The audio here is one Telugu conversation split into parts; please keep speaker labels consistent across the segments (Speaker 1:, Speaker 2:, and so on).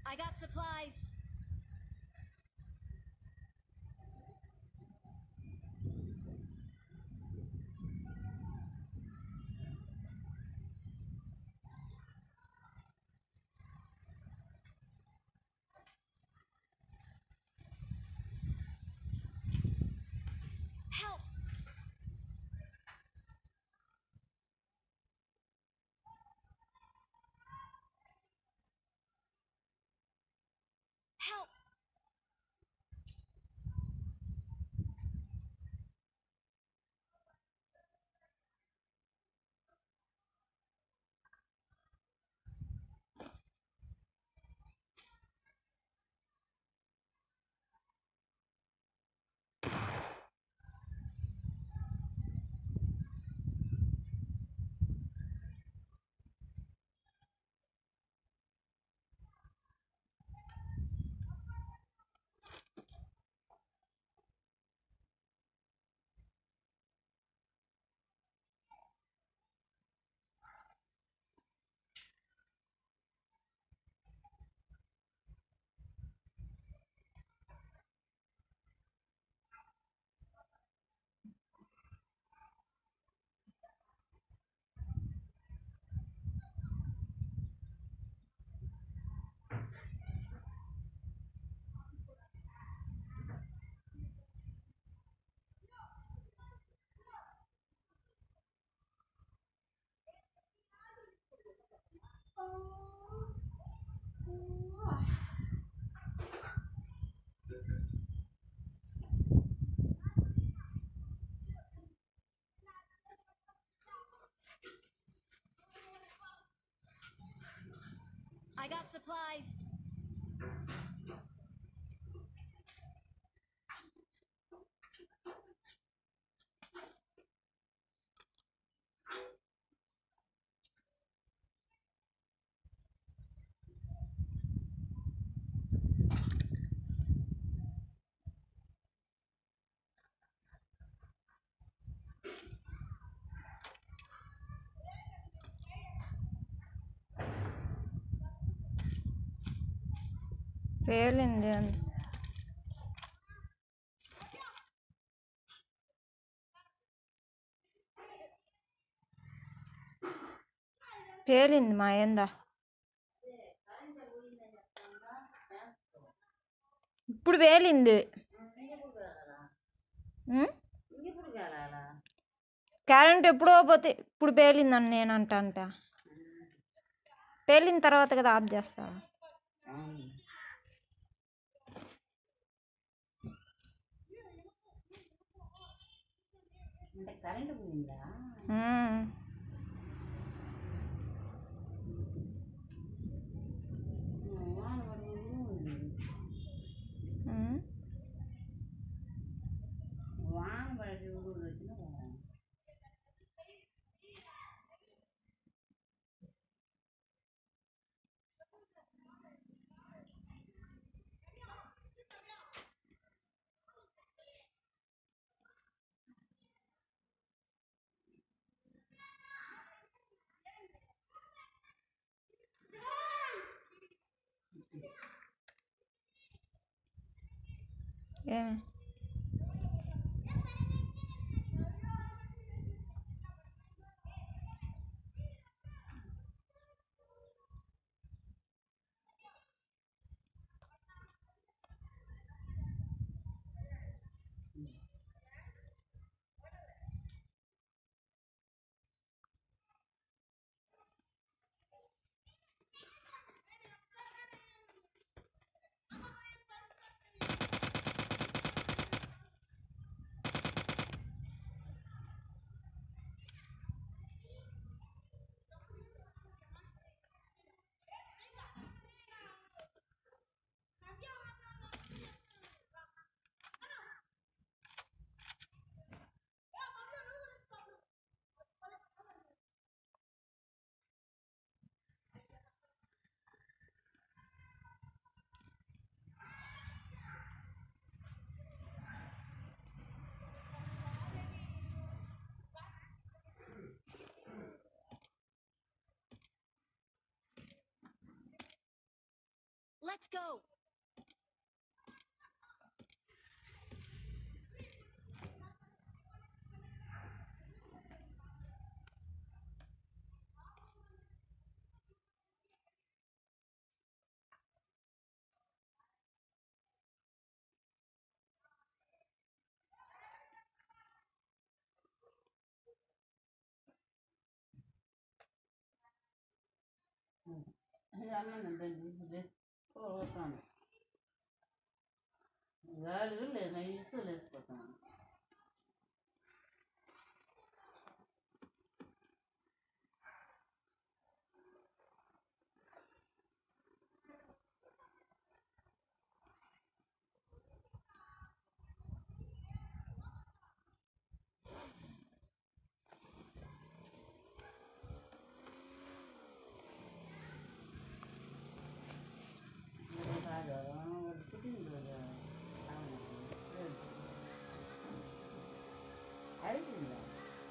Speaker 1: I got supplies. Help! Help! I got supplies.
Speaker 2: పేలింది అని పేలింది మా ఏందా ఇప్పుడు పేలింది ఉం?
Speaker 3: ఇంకెప్పుడు కాలాలా
Speaker 2: కరెంట్ ఎప్పుడో పోతే ఇప్పుడు పేలిందని నేను అంట అంట పేలిన తర్వాత కదా ఆఫ్ చేస్తావా
Speaker 3: అంటే కరెంటు పోయిందా
Speaker 2: ఉం.
Speaker 3: వాన పడి ఉంది.
Speaker 2: ఉం.
Speaker 3: వాన పడి ఊరు వచ్చిన కదా.
Speaker 2: ఏమి
Speaker 1: Let's go.
Speaker 3: ఇది అమ్మందండి ఇది పోతాను గాలి లేదు నేను ఇసులు వేసిపోతాను కాదు పుట్టినరోజు అయిపోయిందా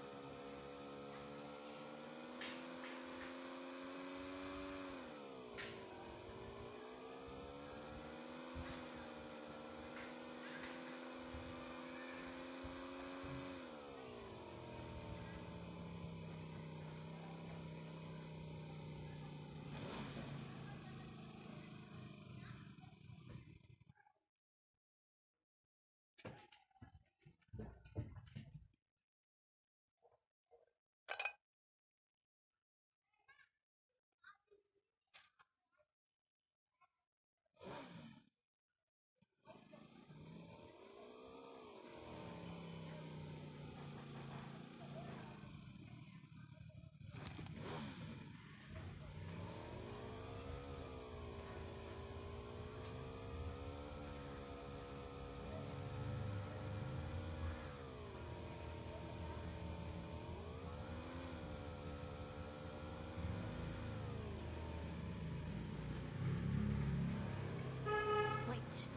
Speaker 1: Wait.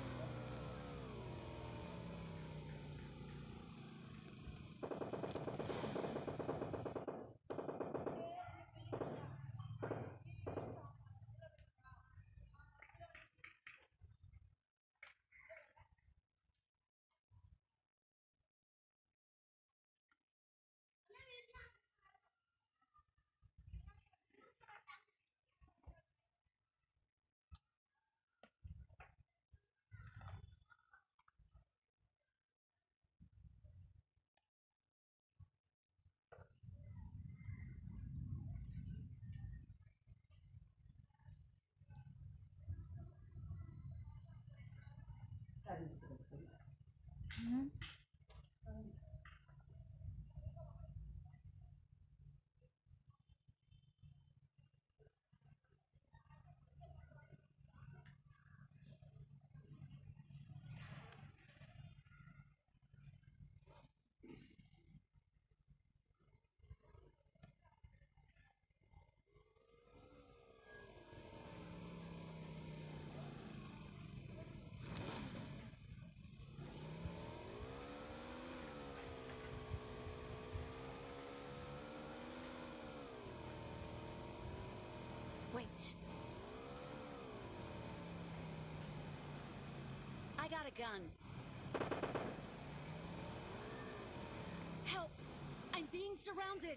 Speaker 1: Wait. I got a gun. Help! I'm being surrounded!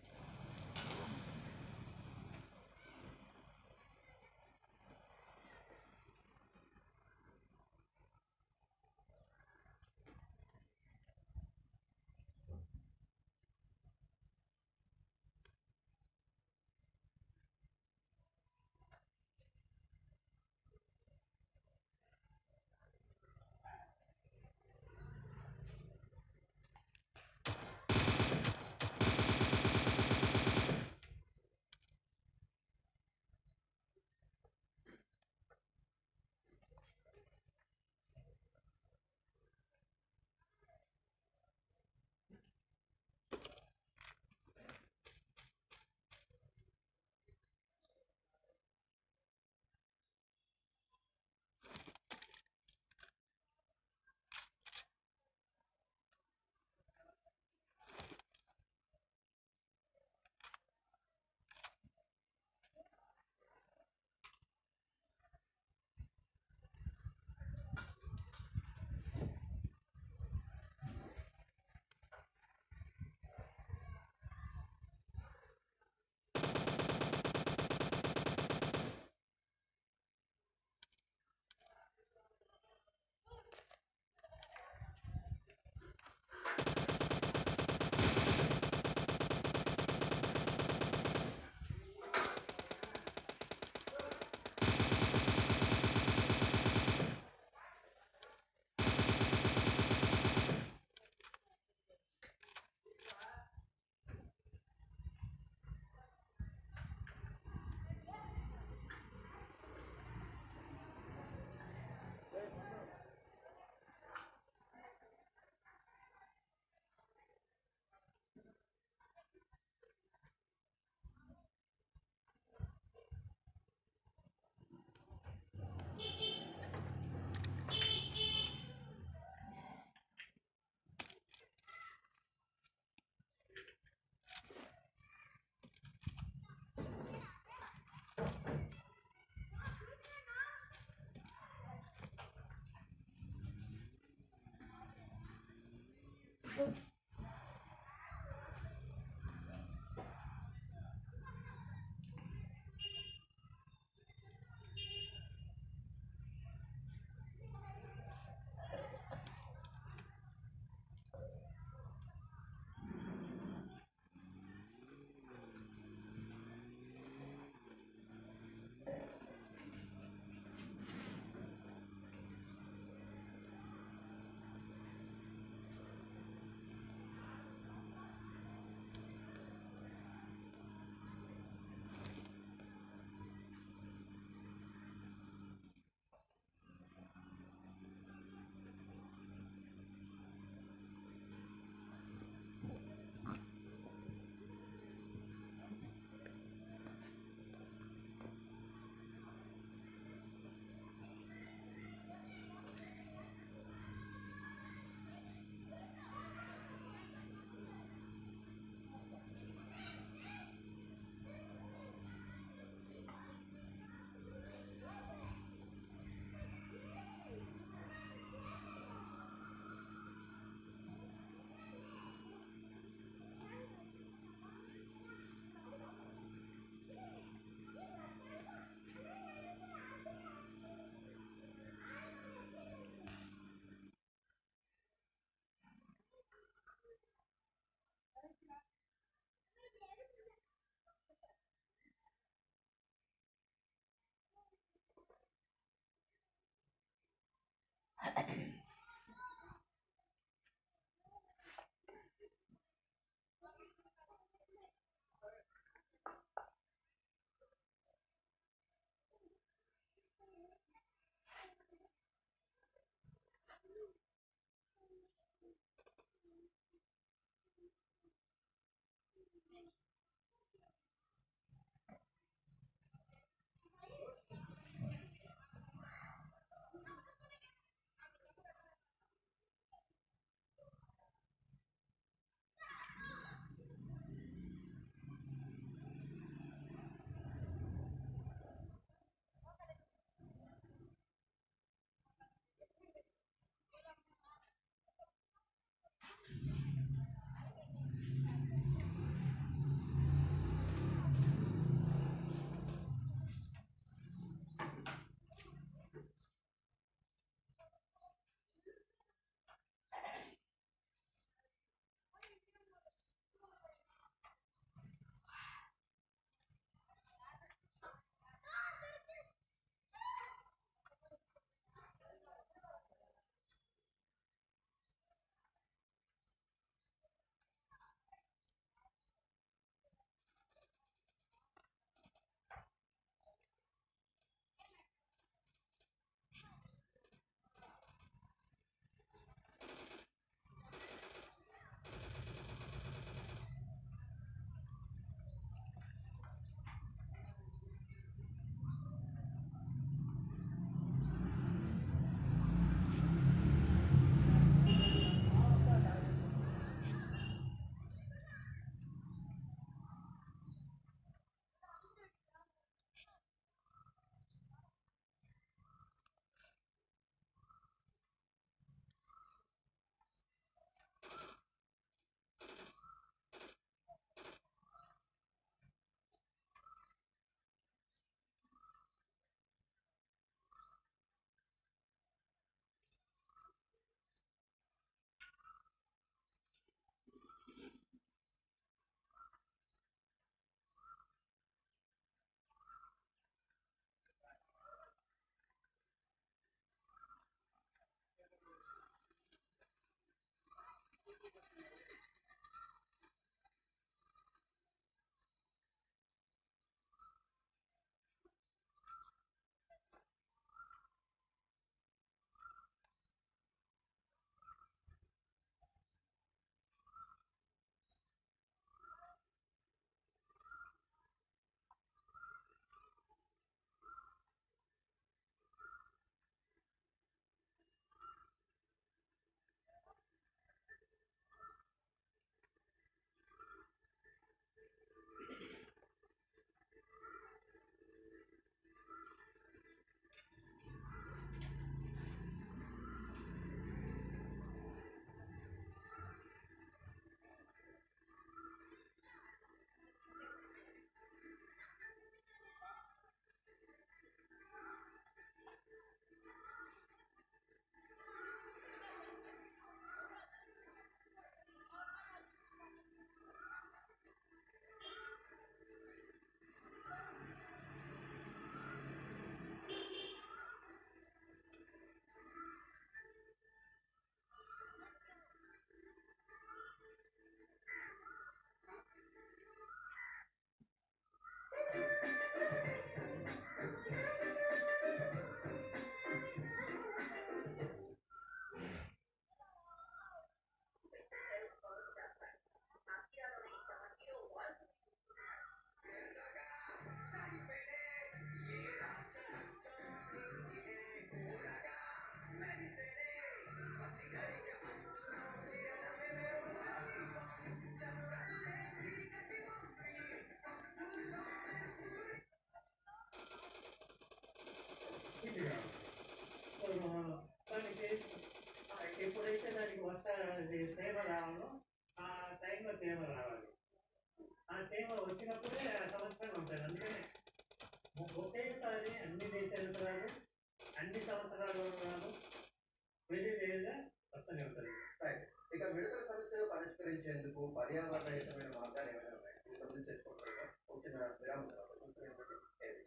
Speaker 4: వచ్చింది కాదు సో దానికి ఆ, ఎప్పుడైతే దానికి వస్తా అది తేమ రావాలో ఆ టైంలో తేమ రావాలి ఆ తేమ వచ్చినప్పుడే సంవత్సరం ఉంటుంది అందుకనే ఒకేసారి అన్ని దేశాలు రాదు అన్ని సంవత్సరాలు రాదు వెరీ రేరుగా వస్తూనే ఉంటుంది
Speaker 5: రైట్ ఇక విడుదల సమస్యను పరిష్కరించేందుకు పర్యావరణ హితమైన మార్గాలు ఏమైనా ఉన్నాయి ఇది సంబంధించి చేసుకుంటారు ఒక చిన్న విరామం తర్వాత చూస్తున్నటువంటి ఏది?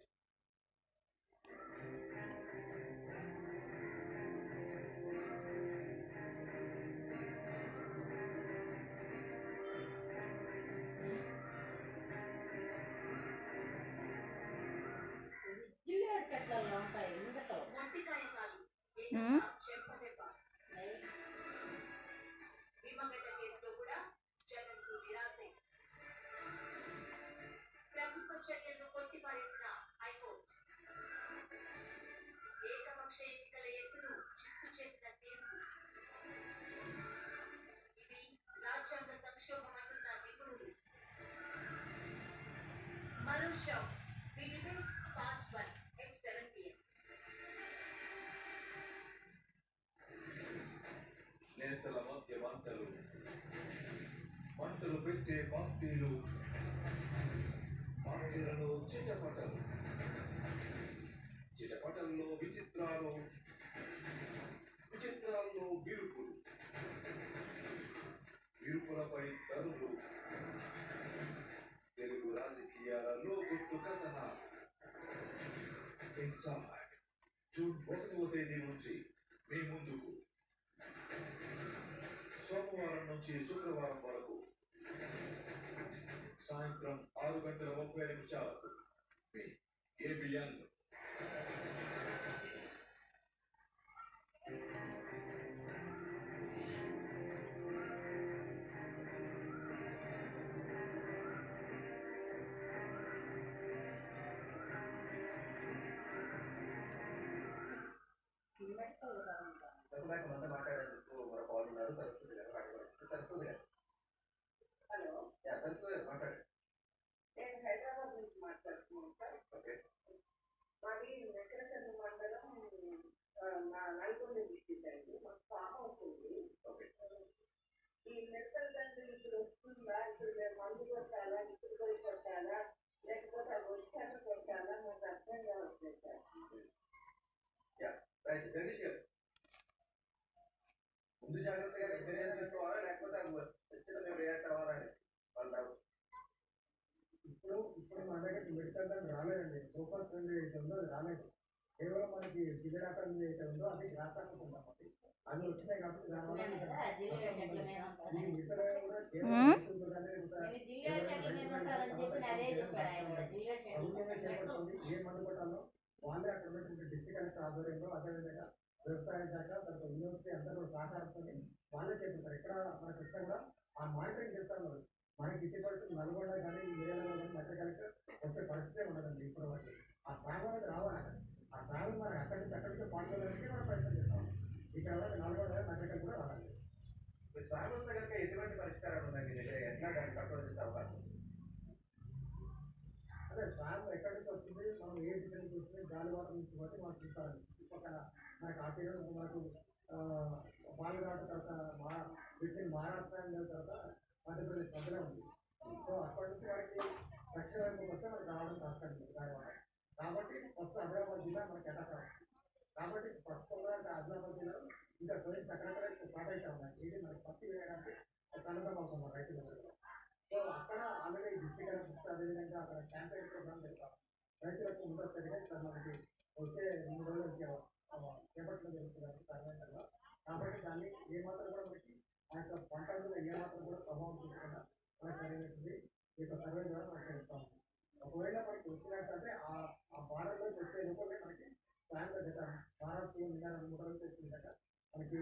Speaker 3: జిల్లా చెట్లలో ఉంటాయి ఎందుకో
Speaker 2: ఉమ్.
Speaker 6: భీమగడ్డ కేసులో కూడా జగన్కు నిరాశే ప్రభుత్వ చర్యలను కొట్టిపారేసిన హైకోర్టు ఏకపక్ష ఎన్నికల ఎత్తును చిత్తు చేసిన తీర్పు ఇది రాజ్యాంగ సంక్షోభం అంటున్న నిపుణులు మరో show the debate part one at seven PM
Speaker 7: నేతల మధ్య మంటలు మంటలు పెట్టే పార్టీలు పార్టీలలో చిటపటలు చిటపటల్లో విచిత్రాలు విచిత్రాల్లో బిరుపులు బిరుపులపై తరులు తెలుగు రాజకీయాలలో గుట్టు కథనాలు ఇన్సైడ్ జూన్ ఒకటవ తేదీ నుంచి మీ ముందుకు సోమవారం నుంచి శుక్రవారం వరకు సాయంత్రం ఆరు గంటల ముప్పై నిమిషాలకు మీ ఏబిఎన్
Speaker 5: వెల్కమ్ బ్యాక్ మనతో మాట్లాడేందుకు మన కాల్ ఉన్నారు సరస్వతి గారు మాట్లాడారు సరస్వతి గారు
Speaker 3: హలో
Speaker 5: యా సరస్వతి గారు మాట్లాడండి
Speaker 3: నేను హైదరాబాద్ నుంచి మాట్లాడుతున్నాను సార్
Speaker 5: ఓకే
Speaker 3: మాది వెంకటచంద్ర మండలం ఆ, నా నల్గొండ డిస్టిక్ అండి మాకు ఫామ్ హౌస్ ఉంది
Speaker 5: ఓకే
Speaker 3: ఈ మెడికల్ దండి ఇప్పుడు వస్తుందా ఇప్పుడు మేము మందు కొట్టాలా ఇప్పుడు పోయి కొట్టాలా లేకపోతే అది వచ్చాక కొట్టాలా నాకు అర్థం కావట్లేదు సార్
Speaker 5: రైట్ జగదీష్ గారు ముందు జాగ్రత్తగానే చర్యలు తీసుకోవాలా లేకపోతే అవి వచ్చిన మేము రియాక్ట్ అవ్వాలా అని వాళ్ళ డౌట్
Speaker 8: ఇప్పుడు ఇప్పుడు మన దగ్గర మెడికల్ దాన్ని రాలేదండి ఫోకస్ నుండి అయితే ఉందో అది రాలేదు కేవలం మనకి జిగడాకల్ మీద అయితే ఉందో అది గ్రాసాకస్ ఉంటుంది అవి వచ్చినాయి కాబట్టి దానివల్ల ఇంకా నష్టం ఉంది. ఈ మిగతా కూడా కేవలం
Speaker 2: ఉమ్.
Speaker 8: రైతులతోనే ఇంకా
Speaker 3: జిల్లా చెట్ల మీద ఉంటారని చెప్పి అదే చెప్పాడు ఆయన జిల్లా
Speaker 8: ప్రభుత్వమే
Speaker 3: చెట్ల
Speaker 8: చేపడుతుంది ఏ మందు కొట్టాలో వాళ్ళే అక్కడ ఉన్నటువంటి డిస్ట్రిక్ట్ కలెక్టర్ ఆధ్వర్యంలో అదేవిధంగా వ్యవసాయ శాఖ తర్వాత యూనివర్సిటీ అంతా కూడా సహకారంతో వాళ్ళే చేపడతారు ఇక్కడ మనకి ఎక్కడ కూడా ఆ మానిటరింగ్ చేస్తారు మరి మనకి ఇట్టి పరిస్థితి నల్గొండ కానీ ఏరియాలో కానీ మధ్య కలెక్టర్ వచ్చే పరిస్థితే ఉండదండి ఇప్పుడు వరకు ఆ సాగు అనేది రావాలి అక్కడ ఆ సాగు మనకి అక్కడి నుంచి అక్కడి నుంచి పాల్గొనడానికి మనం ప్రయత్నం చేస్తాం ఇక్కడ వరకు నల్గొండ నగరికల్ కూడా రావాలి
Speaker 5: మీ స్వామి వస్తే కనుక ఎటువంటి పరిష్కారాలు ఉన్నాయి మీ దగ్గర ఎట్లా దాన్ని కంట్రోల్ చేసే అవకాశం ఉంది?
Speaker 8: అదే స్వామి ఎక్కడి నుంచి వస్తుంది మనం ఏ దిశ నుంచి వస్తుంది గాలి వాటర్ నుంచి బట్టి మనం చూస్తారండి చుట్టుపక్కల మనకు ఆ తీరం మనకు పాల్గొన తర్వాత మా బిట్వీన్ మహారాష్ట్ర అండ్ తర్వాత మధ్యప్రదేశ్ మధ్యలో ఉంది సో అక్కడి నుంచి మనకి దక్షిణ వైపు వస్తే మనకి రావడం కష్టం ఉంది గాలి వాటర్ కాబట్టి ఫస్ట్ ఆదిలాబాద్ జిల్లా మనకి అటాక్ అవుతుంది కాబట్టి ఫస్ట్ ఆదిలాబాద్ జిల్లా ఇంకా సోయిన్స్ అక్కడక్కడ స్టార్ట్ అవుతా ఉన్నాయి ఇది మనకి పత్తి వేయడానికి సన్నద్ధం అవుతున్నారు రైతులు సో అక్కడ ఆల్రెడీ డిస్ట్రిక్ట్ కలెక్టర్స్ అదేవిధంగా అక్కడ క్యాంపెయిన్ ప్రోగ్రామ్ జరుగుతాం రైతులకు ముందస్తుగా ఇక్కడ మనకి వచ్చే రెండు రోజులకి ఆ, చేపట్టడం జరుగుతుంది సర్వేంటర్లో కాబట్టి దాన్ని ఏ మాత్రం కూడా మనకి ఆ యొక్క పంట మీద ఏ మాత్రం కూడా ప్రభావం చూపకుండా మనకి సరైనటువంటి ఈ యొక్క సర్వే ద్వారా మనకి తెలుస్తాం ఒకవేళ మనకి వచ్చినట్టయితే ఆ ఆ బార్డర్లోకి వచ్చే లోపలే మనకి సాయంత్రం గత మహారాష్ట్రలో నిన్న రెండు మూడు రోజులు చేసుకున్నట్ట మనకి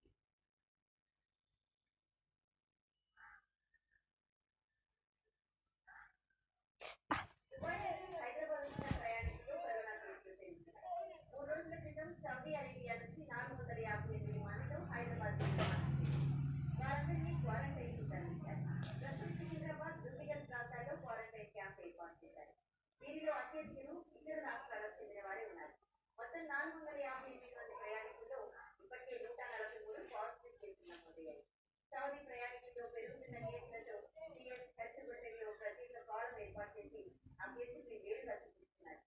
Speaker 6: హైదరాబాద్ వచ్చిన ప్రయాణికులు కరోనా కేసులు పెరిగాయి మూడు రోజుల క్రితం సౌదీ అరేబియా నుంచి నాలుగు వందల యాభై ఎనిమిది విమానాలు హైదరాబాద్ వారందరినీ క్వారంటైన్ తరలించారు ప్రస్తుతం సికింద్రాబాద్ దుర్గిగల్ ప్రాంతాల్లో క్వారంటైన్ క్యాంప్ ఏర్పాటు చేశారు వీరిలో అత్యధికులు ఇతర రాష్ట్రాలకు చెందిన వారే ఉన్నారు మొత్తం నాలుగు సౌదీ ప్రయాణికుల్లో పెరుగుతున్న కేసులతో సీఎం హెల్త్ బులెటిన్లో ప్రత్యేక కాలం ఏర్పాటు చేసి ఆ కేసుల్ని వేరుగా చూపిస్తున్నారు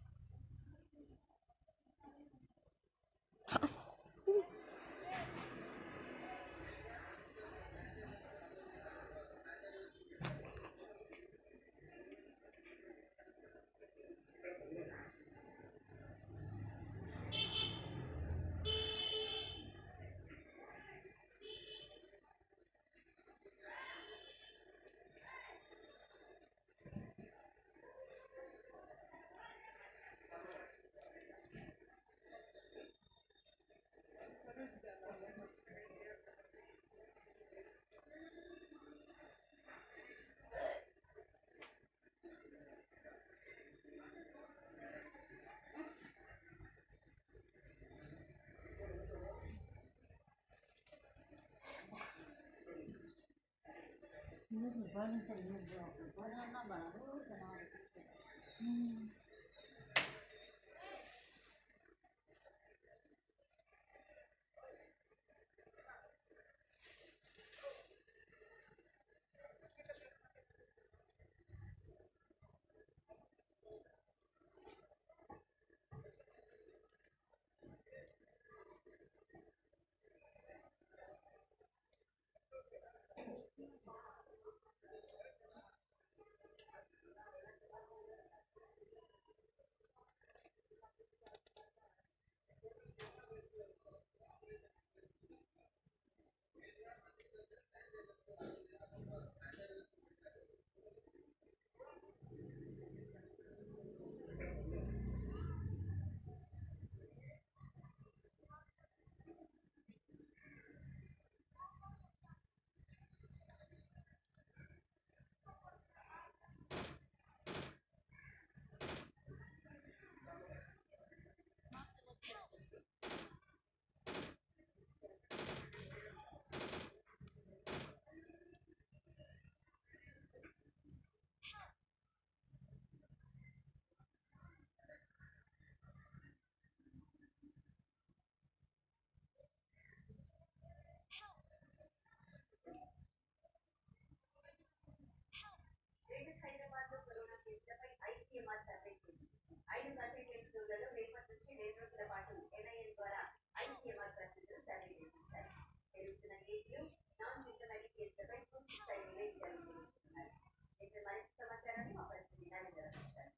Speaker 6: గ్రేటర్ హైదరాబాద్ లో కరోనా కేసులపై ఐసీఎంఆర్ సర్వే చేసింది ఐదు కంటైన్మెంట్ జోన్లలో రేపటి నుంచి రెండు రోజుల పాటు ఎన్ఐఎన్ ద్వారా ఐసీఎంఆర్ పరిస్థితులు సర్వే చేసించారు పెరుగుతున్న కేసులు నాన్ సిస్టమాటిక్ కేసులపై పూర్తి స్థాయి నివేదికలు నిర్వహిస్తున్నారు ఇక్కడ మరింత సమాచారాన్ని మా పరిస్థితి నిర్వహిస్తారు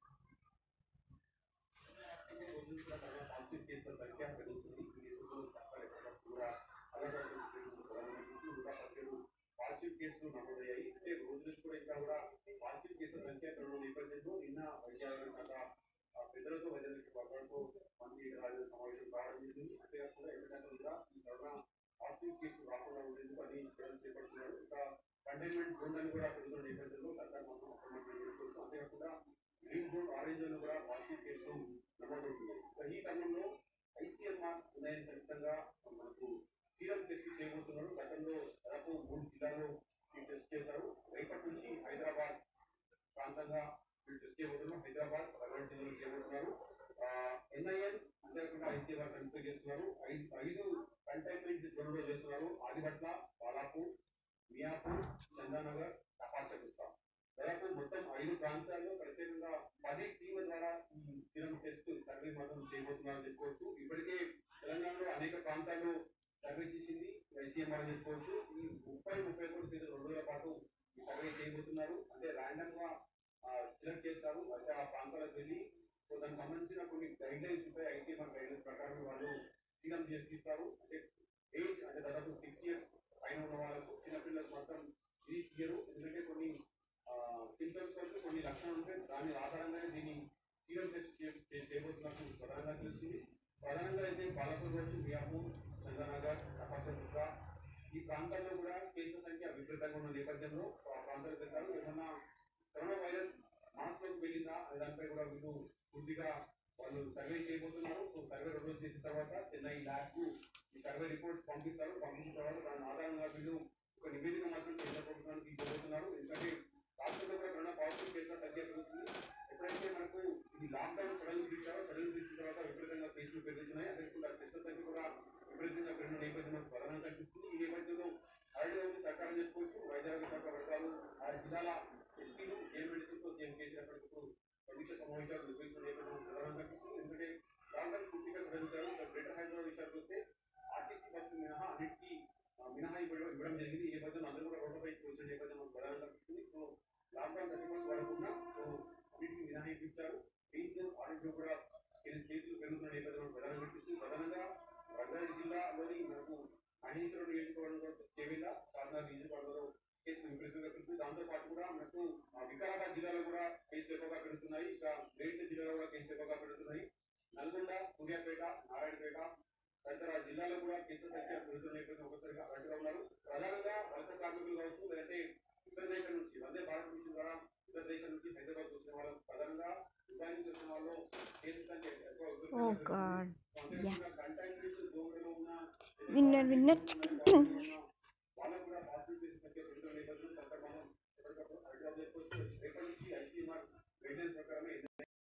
Speaker 7: రోజులు కూడా చాలా పాజిటివ్ కేసుల సంఖ్య పెరుగుతుంది ఈ రోజుల్లో చెప్పాలి ఎక్కడ కూడా అలాగే కేసులు కూడా పదిహేడు పాజిటివ్ కేసులు నమోదయ్యాయి అంటే రోజు నుంచి కూడా ఇంకా కూడా పాజిటివ్ కేసుల సంఖ్య పెరగడం నేపథ్యంలో నిన్న వైద్యాలయం కథ పెద్దలతో వైద్యులకి వర్గాలతో మంత్రి రాజు సమావేశం కావడం జరిగింది అంతేకాకుండా ఎవిడెన్స్ కూడా ఈ కరోనా పాజిటివ్ కేసులు రాకుండా ఉండేందుకు అని చర్యలు చేపడుతున్నారు ఇంకా కంటైన్మెంట్ జోన్ అని కూడా పెరుగుతున్న నేపథ్యంలో సర్కార్ మొత్తం అప్రమత్తం చేసుకోవచ్చు అంతేకాకుండా గ్రీన్ జోన్ ఆరెంజ్ జోన్ కూడా పాజిటివ్ కేసులు నమోదవుతున్నాయి సో ఈ క్రమంలో ఐసీఎంఆర్ ఉన్నాయని సంయుక్తంగా మనకు సీరం టెస్ట్ చేయబోతున్నారు గతంలో దాదాపు మూడు జిల్లాల్లో ఈ టెస్ట్ చేశారు రేపటి నుంచి హైదరాబాద్ ప్రాంతంగా వీళ్ళు టెస్ట్ చేయబోతున్నారు హైదరాబాద్ రంగారెడ్డి జిల్లాలో చేయబోతున్నారు ఎన్ఐఎన్ అంతేకాకుండా ఐసీఎంఆర్ సంయుక్తం చేస్తున్నారు ఐదు ఐదు కంటైన్మెంట్ జోన్లో చేస్తున్నారు ఆదిపట్ల బాలాపూర్ మియాపూర్ చందానగర్ టపాచగుస్తా దాదాపు మొత్తం ఐదు ప్రాంతాల్లో ప్రత్యేకంగా పది టీంల ద్వారా ఈ సిరం టెస్ట్ సర్వే మాత్రం చేయబోతున్నారని చెప్పుకోవచ్చు ఇప్పటికే తెలంగాణలో అనేక ప్రాంతాల్లో సర్వే చేసింది ఐసీఎంఆర్ అని చెప్పుకోవచ్చు ఈ ముప్పై ముప్పై ఒకటి తేదీ రెండు వేల పాటు ఈ సర్వే చేయబోతున్నారు అంటే ర్యాండమ్ గా సెలెక్ట్ చేస్తారు అయితే ఆ ప్రాంతాలకు వెళ్ళి సో దానికి సంబంధించిన కొన్ని గైడ్ లైన్స్ ఉంటాయి ఐసీఎంఆర్ గైడ్ లైన్స్ ప్రకారం వాళ్ళు సీరం తీస్తారు అంటే ఏజ్ అంటే దాదాపు సిక్స్ ఇయర్స్ పైన ఉన్న వాళ్ళకు చిన్నపిల్లలకు మాత్రం ఇది తీయరు ఎందుకంటే కొన్ని సింటమ్స్ వరకు కొన్ని లక్షణాలు ఉంటాయి దాని ఆధారంగానే దీన్ని సీరం టెస్ట్ చేయబోతున్నట్టు ప్రధానంగా తెలుస్తుంది ప్రధానంగా అయితే బాలపూర్ కావచ్చు మియాపూర్ చంద్రనగర్ టపాచగుట్ట ఈ ప్రాంతాల్లో కూడా కేసుల సంఖ్య విపరీతంగా ఉన్న నేపథ్యంలో ఆ ప్రాంతాలకు వెళ్తారు ఏమన్నా కరోనా వైరస్ మాస్లోకి వెళ్ళిందా అనే దానిపై కూడా వీళ్ళు పూర్తిగా వాళ్ళు సర్వే చేయబోతున్నారు సో సర్వే రెండు రోజులు చేసిన తర్వాత చెన్నై ల్యాబ్ కు ఈ సర్వే రిపోర్ట్స్ పంపిస్తారు పంపించిన తర్వాత దాని ఆధారంగా వీళ్ళు ఒక నివేదిక మాత్రం కేంద్ర ప్రభుత్వానికి ఇవ్వబోతున్నారు ఎందుకంటే రాష్ట్రంలో కూడా కరోనా పాజిటివ్ కేసుల సంఖ్య పెరుగుతుంది ఎప్పుడైతే మనకు ఈ లాక్డౌన్ సడన్ తీర్చారో సడన్ తీర్చిన తర్వాత విపరీతంగా కేసులు పెరుగుతున్నాయి అదే కూడా టెస్టుల సంఖ్య కూడా విపరీతంగా పెరిగిన నేపథ్యం మనకు ప్రధానంగా కనిపిస్తుంది ఈ నేపథ్యంలో ఆల్రెడీ జిల్లాల ఎస్పీలు ఏఎంఎల్సీతో సీఎం కేసీఆర్ ఎప్పటికప్పుడు సమీక్ష సమావేశాలు నిర్వహిస్తున్న నేపథ్యం ప్రధానంగా కనిపిస్తుంది ఎందుకంటే లాక్డౌన్ పూర్తిగా సడలించారు ఇక గ్రేటర్ హైదరాబాద్ విషయానికి వస్తే ఆర్టీసీ బస్సులు మినహా అన్నిటికీ ఆ, మినహాయింపు ఇవ్వడం ఇవ్వడం జరిగింది ఈ నేపథ్యంలో అందరూ కూడా రోడ్లపై వచ్చిన నేపథ్యం మనకు ప్రధానంగా కనిపిస్తుంది సో లాక్డౌన్ థర్టీ ఫస్ట్ వరకు ఉన్న సో అన్నిటికీ మినహాయింపు ఇచ్చారు దీంతో ఆరోగ్యం కూడా కేసు- కేసులు పెరుగుతున్న నేపథ్యంలో ప్రధానంగా కనిపిస్తుంది ప్రధానంగా రంగారెడ్డి జిల్లాలోని మనకు మహేశ్వరం నియోజకవర్గంలో చేవేళ్ళ చార్మినార్ నియోజకవర్గంలో కేసులు విపరీతంగా పెరుగుతుంది దాంతో పాటు కూడా మనకు ఆ, వికారాబాద్ జిల్లాలో కూడా కేసులు ఎక్కువగా పెరుగుతున్నాయి ఇక మేడ్చల్ జిల్లాలో కూడా కేసులు ఎక్కువగా పెరుగుతున్నాయి నల్గొండ సూర్యాపేట నారాయణపేట తదితర జిల్లాలో కూడా కేసుల సంఖ్య పెరుగుతున్న నేపథ్యం ఒకసారిగా అలర్ట్గా ఉన్నారు ప్రధానంగా వలస కార్మికులు కావచ్చు లేదంటే ఇతర దేశం నుంచి వందే భారత్ మిషన్ ద్వారా ఇతర దేశం నుంచి హైదరాబాద్ వచ్చిన వాళ్ళు ప్రధానంగా దుబాయ్ నుంచి వచ్చిన వాళ్ళు కేసుల సంఖ్య ఎక్కువ
Speaker 2: ఓ
Speaker 7: విపరీతంగా పెరుగుతుంది.
Speaker 2: గాడ్
Speaker 7: అంతేకాకుండా కంటైన్మెంట్ జోన్లలో ఉన్న
Speaker 2: విన్నర్ విన్నర్
Speaker 7: వాళ్ళకు కూడా పాజిటివ్ కేసు సంఖ్య పెరుగుతున్న నేపథ్యంలో సర్కార్ మనం ఎప్పటికప్పుడు అడ్రస్ చేసుకోవచ్చు రేపటి నుంచి ఐసీఎంఆర్ గైడ్లైన్స్ ప్రకారమే